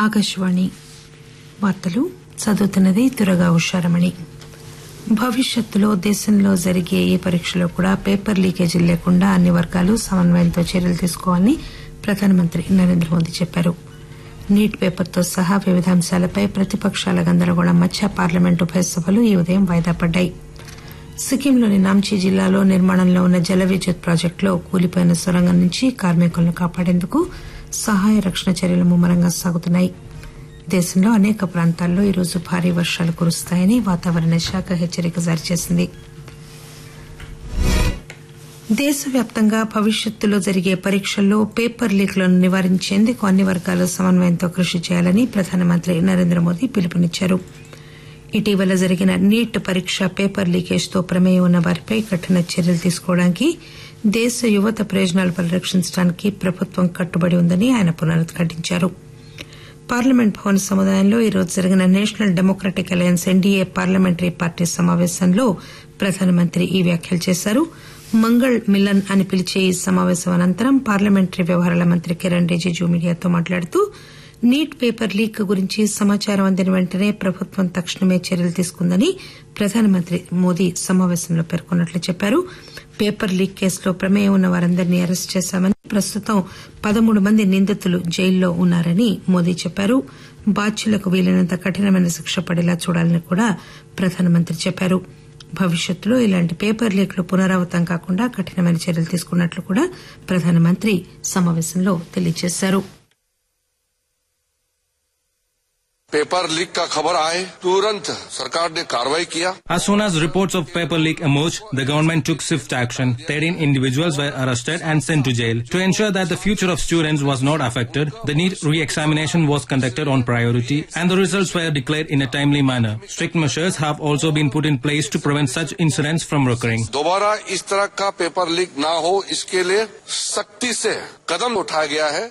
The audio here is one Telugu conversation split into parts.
ఆకాశవాణి వార్తలు చదువుతున్నది దురగా ఉషారమణి భవిష్యత్తులో దేశంలో జరిగే ఏ పరీక్షలో కూడా పేపర్ లీకేజీలు లేకుండా అన్ని వర్గాలు సమన్వయంతో చర్యలు తీసుకోవాలని ప్రధానమంత్రి నరేంద్ర మోదీ చెప్పారు నీట్ పేపర్తో సహా వివిధ అంశాలపై ప్రతిపకాల గందరగోళం మధ్య పార్లమెంట్ ఉభయ సభలు ఈ ఉదయం వాయిదా పడ్డాయి సిక్కింలోని నాంచీ జిల్లాలో నిర్మాణంలో ఉన్న జల విద్యుత్ ప్రాజెక్టులో కూలిపోయిన సొరంగం నుంచి కార్మికులను కాపాడేందుకు సహాయ రక్షణ చర్యలు ముమ్మరంగా సాగుతున్నాయి దేశంలో అనేక ప్రాంతాల్లో ఈరోజు భారీ వర్షాలు కురుస్తాయని వాతావరణ శాఖ హెచ్చరిక జారీ చేసింది దేశవ్యాప్తంగా భవిష్యత్తులో జరిగే పరీక్షల్లో పేపర్ లీక్లను నివారించేందుకు అన్ని వర్గాలు సమన్వయంతో కృషి చేయాలని ప్రధానమంత్రి నరేంద్ర మోదీ పిలుపునిచ్చారు ఇటీవల జరిగిన నీట్ పరీక్ష పేపర్ లీకేజ్తో ప్రమేయం ఉన్న వారిపై కఠిన చర్యలు తీసుకోవడానికి దేశ యువత ప్రయోజనాలు పరిరక్షించడానికి ప్రభుత్వం కట్టుబడి ఉందని ఆయన పునరుద్ఘాటించారు పార్లమెంట్ భవన్ సముదాయంలో ఈరోజు జరిగిన national democratic alliance NDA parliamentary party సమావేశంలో ప్రధానమంత్రి ఈ వ్యాఖ్యలు చేశారు మంగళ్ మిలన్ అని పిలిచే ఈ సమావేశం అనంతరం పార్లమెంటరీ వ్యవహారాల మంత్రి కిరణ్ రిజిజు మీడియాతో మాట్లాడుతూ నీట్ పేపర్ లీక్ గురించి సమాచారం అందిన వెంటనే ప్రభుత్వం తక్షణమే చర్యలు తీసుకుందని ప్రధానమంత్రి మోదీ సమావేశంలో పేర్కొన్నట్లు చెప్పారు పేపర్ లీక్ కేసులో ప్రమేయం ఉన్న వారందరినీ అరెస్టు చేశామని ప్రస్తుతం పదమూడు మంది నిందితులు జైల్లో ఉన్నారని మోదీ చెప్పారు బాధ్యులకు వీలైనంత కఠినమైన శిక్ష పడేలా చూడాలని కూడా ప్రధానమంత్రి చెప్పారు భవిష్యత్తులో ఇలాంటి పేపర్ లీక్లు పునరావృతం కాకుండా కఠినమైన చర్యలు తీసుకున్నట్లు కూడా ప్రధానమంత్రి సమావేశంలో తెలియజేశారు पेपर लीक का खबर आए तुरंत सरकार ने कार्रवाई किया As soon as reports of paper leak emerged, the government took swift action. 13 individuals were arrested and sent to jail. To ensure that the future of students was not affected, the NEET re-examination was conducted on priority and the results were declared in a timely manner. Strict measures have also been put in place to prevent such incidents from recurring. दोबारा इस तरह का पेपर लीक ना हो इसके लिए सख्ती से कदम उठाया गया है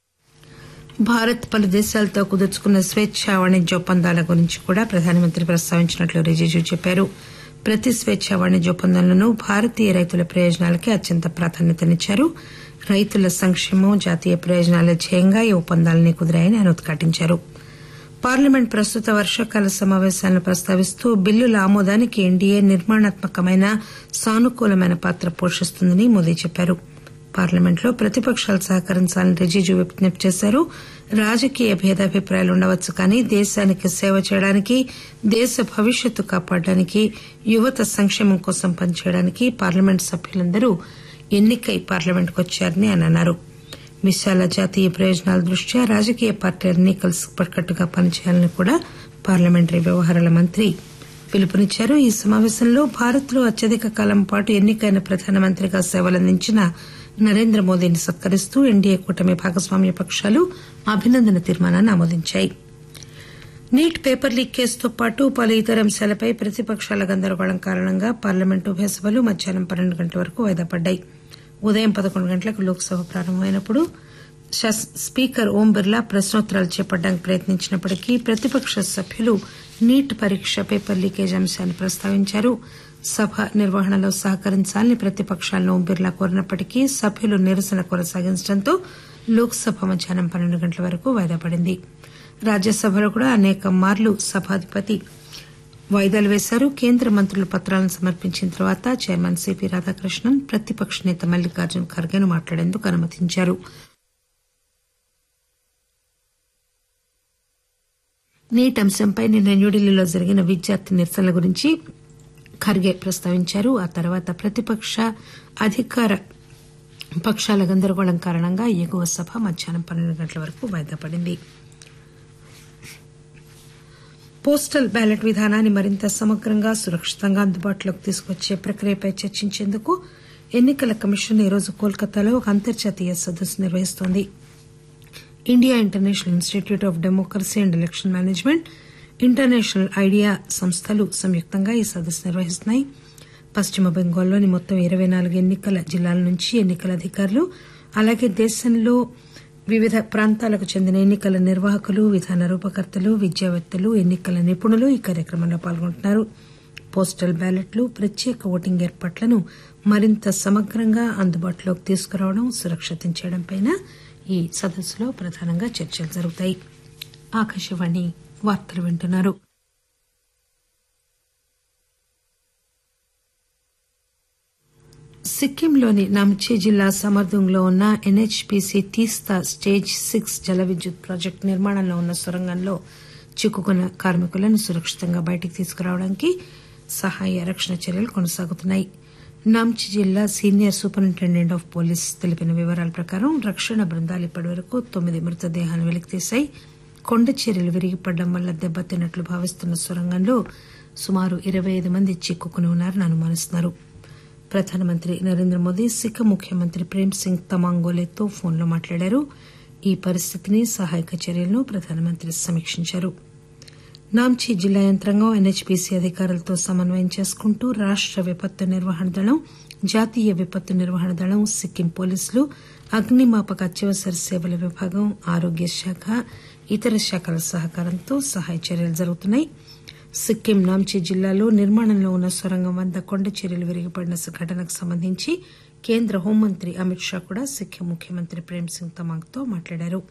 భారత్ పలు దేశాలతో కుదుర్చుకున్న స్వేచ్ఛ వాణిజ్య ఒప్పందాల గురించి కూడా ప్రధానమంత్రి ప్రస్తావించినట్లు రిజిజు చెప్పారు ప్రతి స్వేచ్ఛ వాణిజ్య ఒప్పందంలోనూ భారతీయ రైతుల ప్రయోజనాలకే అత్యంత ప్రాధాన్యతనిచ్చారు రైతుల సంక్షేమం జాతీయ ప్రయోజనాల ధ్యేయంగా ఈ ఒప్పందాలని కుదిరాయని ఆయన ఉద్ఘాటించారు పార్లమెంట్ ప్రస్తుత వర్షాకాల సమావేశాలను ప్రస్తావిస్తూ బిల్లుల ఆమోదానికి ఎన్డీఏ నిర్మాణాత్మకమైన సానుకూలమైన పాత్ర పోషిస్తుందని మోదీ చెప్పారు పార్లమెంట్లో ప్రతిపకాలు సహకరించాలని రిజిజు విజ్ఞప్తి చేశారు రాజకీయ భేదాభిప్రాయాలు ఉండవచ్చు కానీ దేశానికి సేవ చేయడానికి దేశ భవిష్యత్తు కాపాడడానికి యువత సంక్షేమం కోసం పనిచేయడానికి పార్లమెంట్ సభ్యులందరూ ఎన్నికై పార్లమెంట్కు వచ్చారని ఆయన అన్నారు విశాల జాతీయ ప్రయోజనాల దృష్ట్యా రాజకీయ పార్టీలన్నీ కలిసికట్టుగా పనిచేయాలని కూడా పార్లమెంటరీ వ్యవహారాల మంత్రి పిలుపునిచ్చారు ఈ సమావేశంలో భారత్ లో అత్యధిక కాలం పాటు ఎన్నికైన ప్రధానమంత్రిగా సేవలందించిన నరేంద్ర మోదీని సత్కరిస్తూ ఎన్డీఏ కూటమి భాగస్వామ్య పక్షాలు అభినందన తీర్మానాన్ని ఆమోదించాయి నీట్ పేపర్ లీక్ కేసుతో పాటు పలు ఇతర అంశాలపై ప్రతిపకాల గందరగోళం కారణంగా పార్లమెంటు ఉభయ సభలు మధ్యాహ్నం పన్నెండు గంటల వరకు వాయిదా పడ్డాయి ఉదయం పదకొండు గంటలకు లోక్సభ ప్రారంభమైనప్పుడు స్పీకర్ ఓం బిర్లా ప్రశ్నోత్తరాలు చేపట్టడానికి ప్రయత్నించినప్పటికీ ప్రతిపక్ష సభ్యులు నీట్ పరీక్ష పేపర్ లీకేజ్ అంశాన్ని ప్రస్తావించారు సభ నిర్వహణలో సహకరించాలని ప్రతిపకాలను ఓం బిర్లా కోరినప్పటికీ సభ్యులు నిరసన కొనసాగించడంతో లోక్సభ మధ్యాహ్నం పన్నెండు గంటల వరకు వాయిదా పడింది రాజ్యసభలో కూడా అనేక మార్లు సభాధిపతి వాయిదాలు వేశారు కేంద్ర మంత్రులు పత్రాలను సమర్పించిన తర్వాత చైర్మన్ సిపి రాధాకృష్ణన్ ప్రతిపక్ష నేత మల్లికార్జున్ ఖర్గేను మాట్లాడేందుకు అనుమతించారు నీట్ అంశంపై నిన్న న్యూఢిల్లీలో జరిగిన విద్యార్థి నిరసనల గురించి ఖర్గే ప్రస్తావించారు ఆ తర్వాత ప్రతిపక్ష అధికార పక్షాల గందరగోళం కారణంగా ఎగువ సభ మధ్యాహ్నం పన్నెండు గంటల వరకు వాయిదా పడింది పోస్టల్ బ్యాలెట్ విధానాన్ని మరింత సమగ్రంగా సురక్షితంగా అందుబాటులోకి తీసుకొచ్చే ప్రక్రియపై చర్చించేందుకు ఎన్నికల కమిషన్ ఈరోజు కోల్కతాలో ఒక అంతర్జాతీయ సదస్సు నిర్వహిస్తోంది India international institute of democracy and election management international IDEA సంస్థలు సంయుక్తంగా ఈ సదస్సు నిర్వహిస్తున్నాయి పశ్చిమ బెంగాల్లోని మొత్తం ఇరవై నాలుగు ఎన్నికల జిల్లాల నుంచి ఎన్నికల అధికారులు అలాగే దేశంలో వివిధ ప్రాంతాలకు చెందిన ఎన్నికల నిర్వాహకులు విధాన రూపకర్తలు విద్యావేత్తలు ఎన్నికల నిపుణులు ఈ కార్యక్రమంలో పాల్గొంటున్నారు పోస్టల్ బ్యాలెట్లు ప్రత్యేక ఓటింగ్ ఏర్పాట్లను మరింత సమగ్రంగా అందుబాటులోకి తీసుకురావడం సురక్షితం చేయడంపై ఈ సదస్సులో ప్రధానంగా చర్చలు జరుగుతాయి ఆకాశవాణి వార్తలు వింటున్నారు సిక్కింలోని నామ్చీ జిల్లా సమర్దుంగ్లో ఉన్న ఎన్హెచ్పీసీ తీస్తా స్టేజ్ సిక్స్ జల విద్యుత్ ప్రాజెక్టు నిర్మాణంలో ఉన్న సొరంగంలో చిక్కుకున్న కార్మికులను సురక్షితంగా బయటికి తీసుకురావడానికి సహాయ రక్షణ చర్యలు కొనసాగుతున్నాయి నామ్చి జిల్లా సీనియర్ సూపరింటెండెంట్ ఆఫ్ పోలీస్ తెలిపిన వివరాల ప్రకారం రక్షణ బృందాలు ఇప్పటివరకు తొమ్మిది మృతదేహాలను వెలికితీశాయి కొండ చర్యలు విరిగిపడడం వల్ల దెబ్బతిన్నట్లు భావిస్తున్న సొరంగంలో సుమారు ఇరవై ఐదు మంది చిక్కుకుని ఉన్నారని అనుమానిస్తున్నారు ప్రధానమంత్రి నరేంద్ర మోదీ సిక్కిం ముఖ్యమంత్రి ప్రేమ్ సింగ్ తమాంగోలేతో ఫోన్లో మాట్లాడారు ఈ పరిస్థితిని సహాయక చర్యలను ప్రధానమంత్రి సమీక్షించారు నాంచీ జిల్లా యంత్రాంగం ఎన్హెచ్పీసీ అధికారులతో సమన్వయం చేసుకుంటూ రాష్ట విపత్తు నిర్వహణ దళం జాతీయ విపత్తు నిర్వహణ దళం సిక్కిం పోలీసులు అగ్నిమాపక అత్యవసర సేవల విభాగం ఆరోగ్య శాఖ ఇతర శాఖల సహకారంతో సహాయ చర్యలు జరుగుతున్నాయి సిక్కిం నాంచీ జిల్లాలో నిర్మాణంలో ఉన్న సొరంగం వద్ద కొండ చర్యలు విరిగిపడిన ఘటనకు సంబంధించి కేంద్ర హోంమంత్రి అమిత్ షా కూడా సిక్కిం ముఖ్యమంత్రి ప్రేమ్ సింగ్ తమాంగ్తో మాట్లాడారు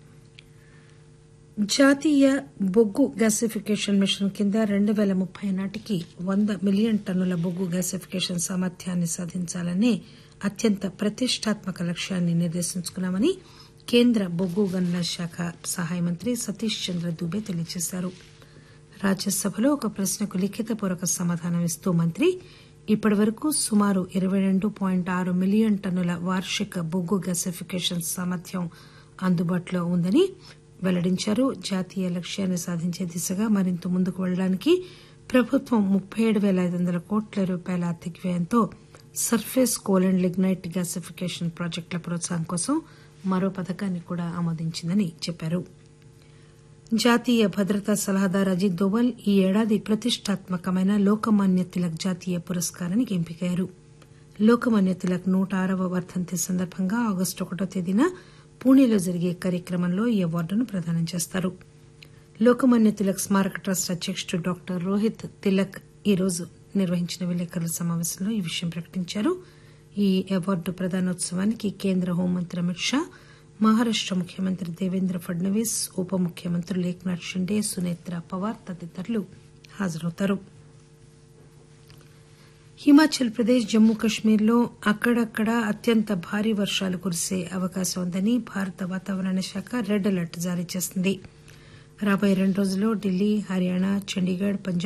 జాతీయ బొగ్గు గ్యాసిఫికేషన్ మిషన్ కింద రెండు పేల ముప్పై నాటికి వంద మిలియన్ టన్నుల బొగ్గు గ్యాసిఫికేషన్ సామర్థ్యాన్ని సాధించాలనే అత్యంత ప్రతిష్టాత్మక లక్ష్యాన్ని నిర్దేశించుకున్నామని కేంద్ర బొగ్గు గనుల శాఖ సహాయ మంత్రి సతీష్ చంద్ర దూబే తెలియజేశారు రాజ్యసభలో ఒక ప్రశ్నకు లిఖితపూర్వక సమాధానం ఇస్తూ మంత్రి ఇప్పటి వరకు సుమారు ఇరవై రెండు పాయింట్ ఆరు మిలియన్ టన్నుల వార్షిక బొగ్గు గ్యాసిఫికేషన్ సామర్థ్యం అందుబాటులో ఉందని వెల్లడించారు జాతీయ లక్ష్యాన్ని సాధించే దిశగా మరింత ముందుకు వెళ్లడానికి ప్రభుత్వం ముప్పై ఏడు పేల ఐదు వందల కోట్ల రూపాయల ఆర్థిక వ్యయంతో surface coal and lignite gasification ప్రాజెక్టుల ప్రోత్సాహం కోసం మరో పథకాన్ని కూడా ఆమోదించిందని చెప్పారు జాతీయ భద్రతా సలహాదారు అజిత్ దోవల్ ఈ ఏడాది ప్రతిష్టాత్మకమైన లోకమాన్య తిలక్ జాతీయ పురస్కారానికి ఎంపికయ్యారు లోకమాన్య తిలక్ నూట ఆరవ వర్ధంతి సందర్భంగా ఆగస్టు ఒకటో తేదీన పూణేలో జరిగే కార్యక్రమంలో ఈ అవార్డును ప్రదానం చేస్తారు లోకమాన్య తిలక్ స్మారక ట్రస్ట్ అధ్యకుడు డాక్టర్ రోహిత్ తిలక్ ఈ రోజు నిర్వహించిన విలేకరుల సమావేశంలో ఈ విషయం ప్రకటించారు ఈ అవార్డు ప్రదానోత్సవానికి కేంద్ర హోంమంత్రి అమిత్ షా మహారాష్ట ముఖ్యమంత్రి దేవేంద్ర ఫడ్నవీస్ ఉప ముఖ్యమంత్రులు ఏక్నాథ్ షిండే సునేత్ర పవార్ తదితరులు హాజరవుతారు హిమాచల్ ప్రదేశ్ జమ్మూ కశ్మీర్లో అక్కడక్కడ అత్యంత భారీ వర్షాలు కురిసే అవకాశం ఉందని భారత వాతావరణ శాఖ రెడ్ అలర్ట్ జారీ చేసింది రాబోయే రెండు రోజుల్లో ఢిల్లీ హర్యానా చండీగఢ్ పంజాబ్